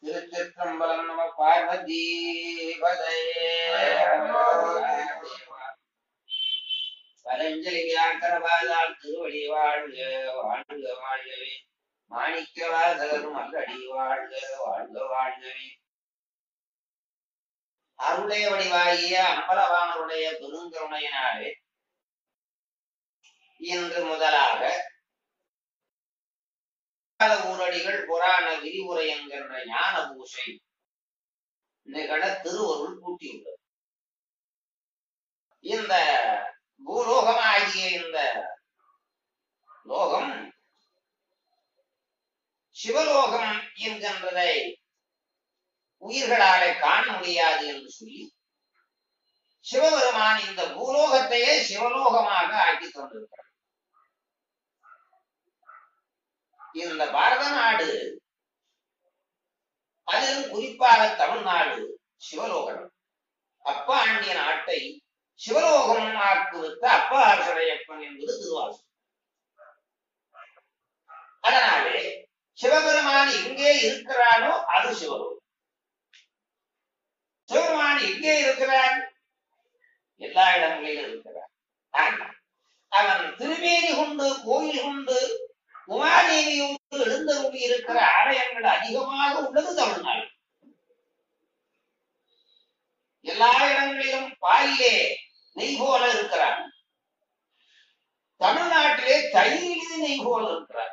திருச்சிற்றம்பலம் நம பார்வதி பரஞ்சலி வியாக்கரவாதால் திருவடி வாழ்க வாழ்க வாழ்கவே மாணிக்க வாசகரும் அல்லடி வாழ்க வாழ்க வாழ்கவே அருளை வடிவாகிய அம்பலவானருடைய பெருங்கருணையினாலே இன்று முதலாக ஊரடிகள் புராண விரிவுரை என்கின்ற ஞான பூசை நிகழ திருவருள் கூட்டியுள்ளது இந்த பூலோகமாகிய இந்த லோகம் சிவலோகம் என்கின்றதை உயிர்களாலே காண முடியாது என்று சொல்லி சிவபெருமான் இந்த பூலோகத்தையே சிவலோகமாக ஆக்கி கொண்டிருக்கிறார் இந்த பாரத நாடு அதிலும் குறிப்பாக தமிழ்நாடு சிவலோகம் அப்பா ஆண்டிய நாட்டை சிவலோகம் ஆக்குவித்த அப்பா அரசடையப்பன் என்பது திருவாசகம் அதனாலே சிவபெருமான் எங்கே இருக்கிறானோ அது சிவலோகம் சிவபெருமான் எங்கே இருக்கிறார் எல்லா இடங்களிலும் இருக்கிறார் ஆனா, அவன் திருமேனி கொண்டு கோயில் கொண்டு உமாதேவியோடு எழுந்தருளி இருக்கிற ஆலயங்கள் அதிகமாக உள்ளது தமிழ்நாடு எல்லா இடங்களிலும் பாலிலே நெய் போல இருக்கிறார் தமிழ்நாட்டிலே தயிரிலே நெய் போல இருக்கிறார்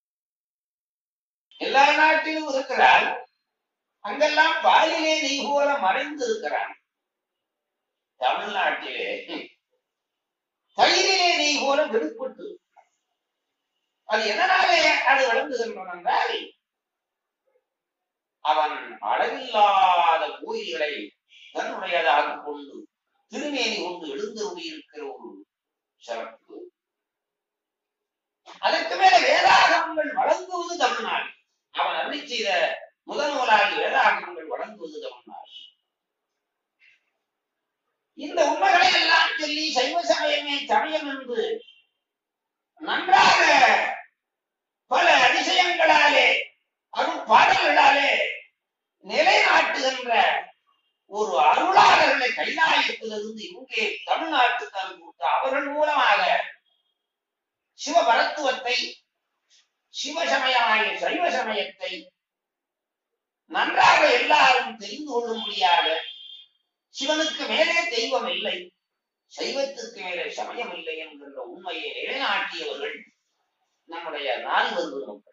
எல்லா நாட்டிலும் இருக்கிறார் அங்கெல்லாம் பாலிலே நெய் போல மறைந்து இருக்கிறார் தமிழ்நாட்டிலே தயிரிலே நெய் போல வெளிப்பட்டு அது எதனாலே அது விளங்குகின்றன என்றால் அவன் அளவில்லாத கோயில்களை தன்னுடையதாக கொண்டு திருமேனி கொண்டு எழுந்தருளி இருக்கிற ஒரு சிறப்பு அதற்கு மேல வேதாகமங்கள் வழங்குவது தமிழ்நாடு அவன் அருளி செய்த முதல் நூலாகி வேதாகமங்கள் வழங்குவது தமிழ்நாடு இந்த உண்மைகளை எல்லாம் சொல்லி சைவ சமயமே சமயம் என்று நன்றாக பல அதிசயங்களாலே அருள் பாடல்களாலே நிலைநாட்டுகின்ற ஒரு அருளாளர்களை கைலாயத்திலிருந்து இங்கே தமிழ்நாட்டுக்கு அனுப்பிவிட்டு அவர்கள் மூலமாக சிவபரத்துவத்தை சிவசமயமாகிய சைவ சமயத்தை நன்றாக எல்லாரும் தெரிந்து கொள்ளும்படியாக சிவனுக்கு மேலே தெய்வம் இல்லை சைவத்துக்கு மேலே சமயம் இல்லை என்கின்ற உண்மையை நிலைநாட்டியவர்கள் நம்முடைய நால்வர் பெருமக்கள்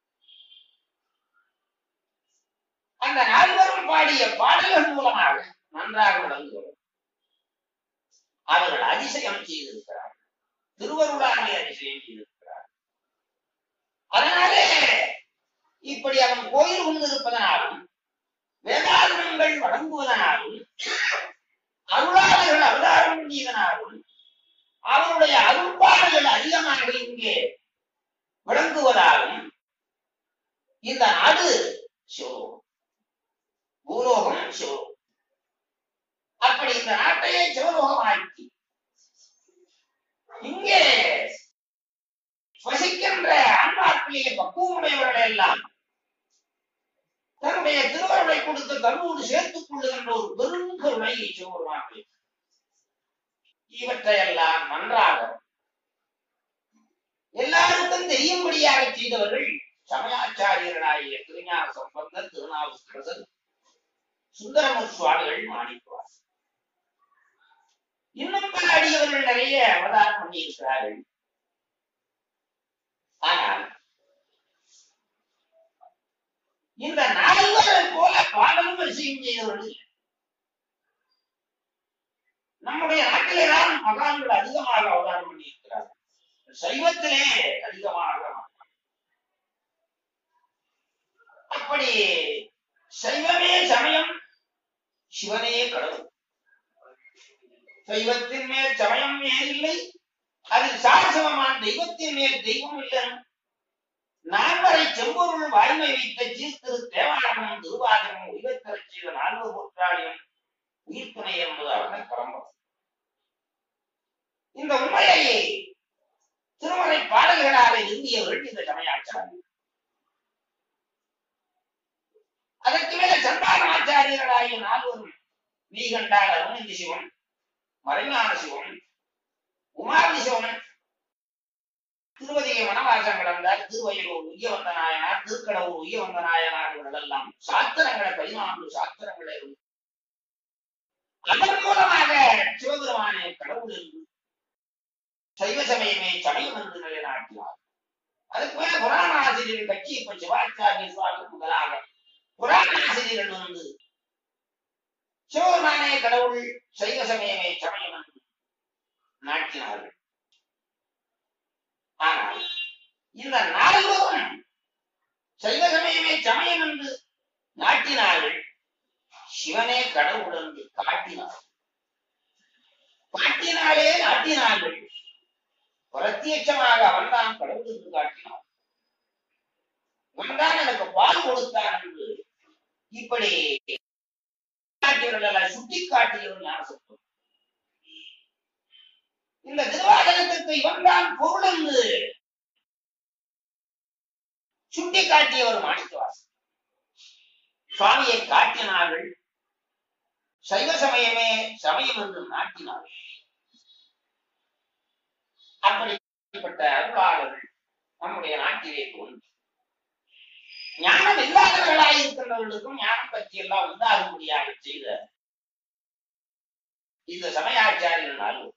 அந்த நால்வரும் பாடிய பாடல்கள் மூலமாக நன்றாக விளங்குகிறோம் அவர்கள் அதிசயம் செய்திருக்கிறார் திருவருளாலே அதிசயம் செய்திருக்கிறார் அதனாலே இப்படி அவன் கோயில் கொண்டிருப்பதனாலும் வேதாகமங்கள் வழங்குவதனாலும் அருளாளர்கள் அவதாரம் செய்தனாலும் அவருடைய அருள்பாடுகள் அதிகமாக இங்கே விளங்குவதாலும் இந்த நாடு சிவலோகம் பூலோகம் சிவலோகம் அப்படி இந்த நாட்டையே சிவலோகமாக்கி இங்கே வசிக்கின்ற ஆன்மாக்களிலே பக்குவமுடையவர்கள் எல்லாம் தன்னுடைய திருவருளை கொடுத்து தன்னோடு சேர்த்துக் கொள்ளுகின்ற ஒரு பெருங்கருணை சிவபெருமான் இவற்றையெல்லாம் நன்றாக எல்லாருக்கும் தெரியும்படியாக செய்தவர்கள் சமயாச்சாரியர்களாகிய திருஞான சம்பந்தர் திருநாவுக்கரசர் சுந்தரமூர் சுவாமிகள் மாணிக்குவார் இன்னும் பல அடியவர்கள் நிறைய அவதாரம் பண்ணியிருக்கிறார்கள் ஆனால் இந்த நால்வரை போல பாடலும் வரிசையும் செய்தவர்கள் இல்லை. நம்முடைய நாட்டிலே தான் மகான்கள் அதிகமாக அவதாரம் பண்ணியிருக்கிறார்கள் சைவத்திலே அதிகமாக அப்படி சைவமே சமயம் சிவனே கடவுள் சைவத்தின் மேல் சமயம் மேலில்லை அதில் சாரசமமான தெய்வத்தின் மேல் தெய்வம் இல்லை நான்வரை செம்பொருள் வாய்மை வைத்த சீர்திரு தேவாரமும் திருவாதமும் உயிர்த்தரச் செய்த நான்கு பொற்றாளியும் உயிர்த்துணை என்பது அவன பரம்பரம் இந்த உண்மையை திருமலை பாடல்களாக இருந்தியவர்கள் இந்த சமயாச்சாரம் அதற்கு சிவாச்சாரியர்களாகிய நால்வரும் நீ கண்டால் அருணந்தி சிவன் மறைஞான சிவன் உமாதி சிவன் திருவதிகை வனவாசம் கடந்தார் திருவயலூர் உய்யவந்த நாயனார் திருக்கடவுர் உய்யவந்த நாயனார் இவர்களெல்லாம் சாத்திரங்களை பதினான்கு சாத்திரங்களை அதன் மூலமாக சிவபெருமானே கடவுள் என்று சைவ சமயமே சமயம் என்று நிலைநாட்டினார் அதுக்கு மேல புராண ஆசிரியர்கள் கட்சி இப்ப சிவாச்சாரிய சுவாமி முதலாக புராண ஆசிரியர்கள் வந்து சிவபெருமானே கடவுள் சைவ சமயமே சமயம் என்று நாட்டினார்கள் ஆனால் இந்த நால்வரும் சைவ சமயமே சமயம் என்று நாட்டினார்கள் சிவனே கடவுள் என்று காட்டினார் காட்டினாலே நாட்டினார்கள் பிரத்யட்சமாக அவன்தான் கடவுள் என்று காட்டினான் அவன்தான் எனக்கு பால் கொடுத்தான் என்று இப்படி சுட்டி காட்டியவர் ஞானசத்துவம் இந்த திருவாசகத்திற்கு இவன்தான் பொருள் என்று சுட்டி காட்டியவர் மாணிக்கவாசன் சுவாமியை காட்டினார்கள் சைவ சமயமே சமயம் என்று நாட்டினார்கள் அப்படிப்பட்ட அருளாளர்கள் நம்முடைய நாட்டிலே தோன்றி ஞானம் இல்லாதவர்களாய் இருக்கின்றவர்களுக்கும் ஞானம் பற்றி எல்லாம் உண்டாகும்படியாக செய்த இந்த சமயாச்சாரியர் நால்வர்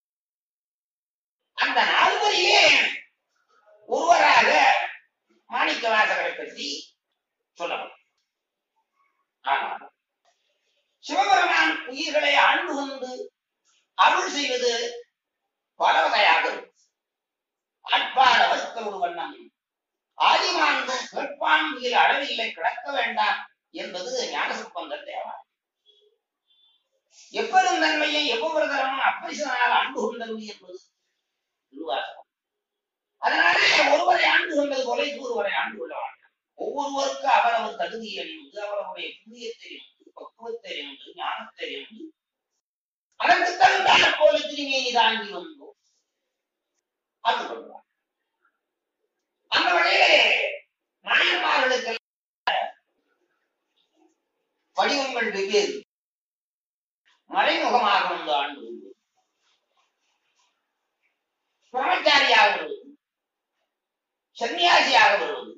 அந்த நால்வரையே ஒருவராக மாணிக்க வாசகரை பற்றி சொல்லப்படும் ஆனால் சிவபெருமான் உயிர்களை ஆண்டு கொண்டு அருள் செய்வது பல வகையாக இருக்கும் ஆட்பாட வஸ்தரோடு வண்ணம் ஆதிமாண்டு கேட்பான் உயிர் அளவில்லை கிடக்க வேண்டாம் என்பது ஞானசம்பந்தர் தேவா எப்பெரும் தன்மையை எவ்வொரு தரமும் அப்பரிசனால் ஆண்டு கொண்டது என்பது திருவாசகம் அதனாலே ஒருவரை ஆண்டு கொண்டது போல ஒருவரை ஆண்டு கொள்ள வேண்டாம் ஒவ்வொருவருக்கு அவரவர் தகுதி அறிந்து அவரவருடைய புண்ணியத்தை அறிந்து பக்குவத்தை அறிந்து ஞானத்தை அறிந்து அதற்கு தகுந்தான போல திருமேனி தாங்கி வந்தோம் அது கொள்வார் அந்த வழியிலே நாயன்மார்களுக்கு வடிவங்கள் வெவ்வேறு மறைமுகமாக வந்து ஆண்டு உண்டு பிரம்மச்சாரியாக வருவது சன்னியாசியாக வருவது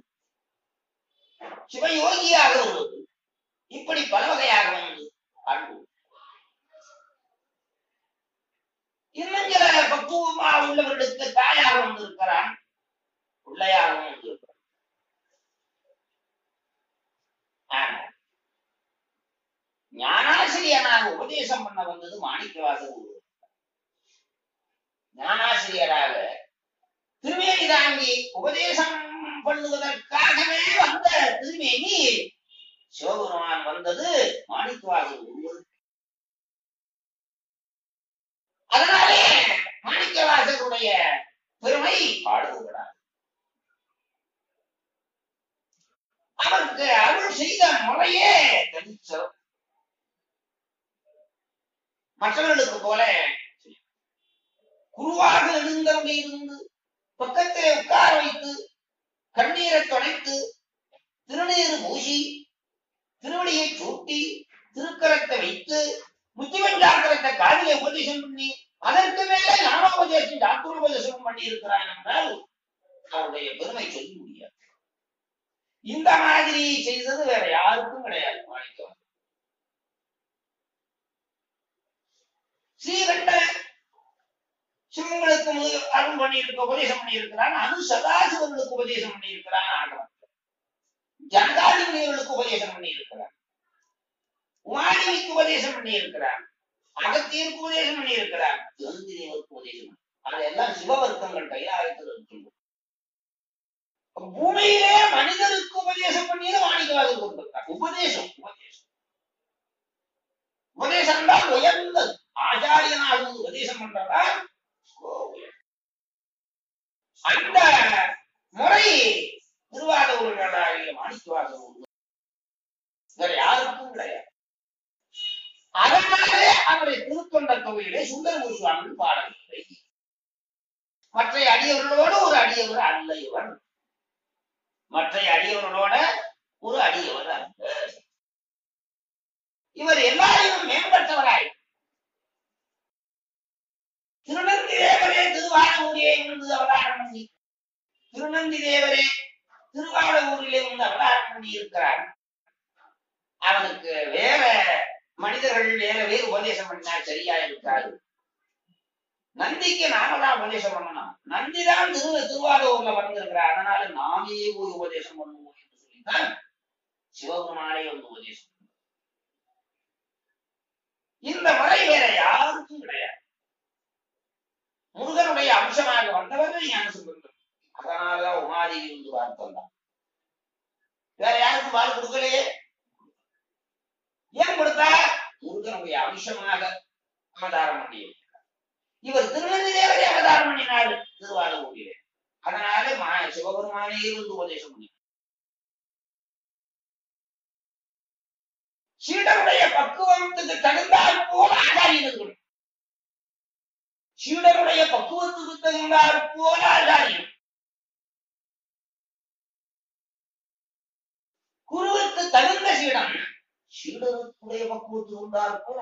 சிவயோகியாக வருவது இப்படி பல வகையாக வந்து ஆண்டு உண்டு. இன்னும் சில பக்குவமா உள்ளவர்களுக்கு தாயாக வந்திருக்கிறான் பிள்ளையாகவும் வந்திருக்கிறான் ஆனா ஞானாசிரியனாக உபதேசம் பண்ண வந்தது மாணிக்கவாசர் ஒருவர் ஞானாசிரியராக திருமேனி தாங்கி உபதேசம் பண்ணுவதற்காகவே வந்த திருமேனி சிவபெருமான் வந்தது மாணிக்கவாசர் ஒருவர் அதனாலே மாணிக்கவாசருடைய பெருமை பாடுகிறார் அவருக்கு அருள் செய்த முறையே தனிச்சம் மற்றவர்களுக்கு போல குருவாக எழுந்தவங்க இருந்து பக்கத்திலே உட்கார வைத்து கண்ணீரை தொலைத்து திருநீறு பூசி திருவடியை சூட்டி திருக்கரத்தை வைத்து முத்திவஞ்சாக்கரத்தை காதிலே உபதேசம் பண்ணி அதற்கு மேலே ஞானோபதேசம் டாக்டரோபதேசம் பண்ணி இருக்கிறான் என்றால் அவருடைய பெருமை சொல்ல முடியாது இந்த மாதிரி செய்தது வேற யாருக்கும் கிடையாது மாணிக்கம் ஸ்ரீகண்ட சிவங்களுக்கு முதல் அருள் பண்ணி இருக்க உபதேசம் பண்ணி இருக்கிறான் அனு சதாசிவர்களுக்கு உபதேசம் பண்ணி இருக்கிறான் ஆகவன் ஜனதாதி முனிவர்களுக்கு உபதேசம் பண்ணி இருக்கிறான் உமாதேவிக்கு உபதேசம் பண்ணி இருக்கிறான் அகத்தியருக்கு உபதேசம் பண்ணி இருக்கிறான் ஜோதிதேவருக்கு உபதேசம் பண்ணி அதெல்லாம் சிவவர்க்கங்கள் கைலாயத்தில் இருக்கின்றன பூமியிலே மனிதருக்கு உபதேசம் பண்ணியது மாணிக்கவாதர் கொடுத்திருக்கார் உபதேசம் உபதேசம் உபதேசம் தான் உயர்ந்தது ஆச்சாரியனாக இருந்து உபதேசம் பண்றதா அந்த முறை திருவாதூர்களாகிய மாணிக்கவாசர் வேற யாருக்கும் கிடையாது அதனாலே அவரை திருத்தொண்ட தொகையிலே சுந்தரமூர் சுவாமி பாடவில்லை மற்ற அடியவர்களோடு ஒரு அடியவர் அல்ல இவர் மற்ற அடியவர்களோட ஒரு அடியவர் அல்ல திருநந்தி தேவரே திருவாவூரிலே வந்து அவதாரம் பண்ணி இருக்கிறார் அவனுக்கு வேற மனிதர்கள் வேற வேறு உபதேசம் பண்ணினா சரியா இருக்காது நந்திக்கு நாம தான் உபதேசம் பண்ணணும் நந்தி தான் திரு திருவாரூர்ல வந்திருக்கிறார் அதனால நாமே போய் உபதேசம் பண்ணுவோம் என்று சொல்லித்தான் சிவபெருமானே வந்து உபதேசம் பண்ணார். இந்த முறை வேற யாருக்கும் கிடையாது முருகனுடைய அம்சமாக வந்தவர் ஞான சுந்தரம் அதனாலதான் உமாதேவி வந்து வாழ்த்து வந்தான் வேற யாருக்கும் வாழ் கொடுக்கலையே ஏன் கொடுத்தா முருகனுடைய அம்சமாக அவதாரம் பண்ணியிருக்கிறார் இவர் திருநெல்வேலி தேவரே அவதாரம் பண்ணினார் திருவாரூரிலே அதனால மா சிவபெருமானே இருந்து உபதேசம் பண்ணி சீடருடைய பக்குவத்துக்கு தகுந்தாற் போல ஆச்சாரியன் இருக்கணும் சீடருடைய பக்குவத்துக்கு தகுந்தாற் போல ஆச்சாரியன் குருவுக்கு தகுந்த சீடன் சீடருக்குடைய பக்குவத்துக்கு உண்டாற் போல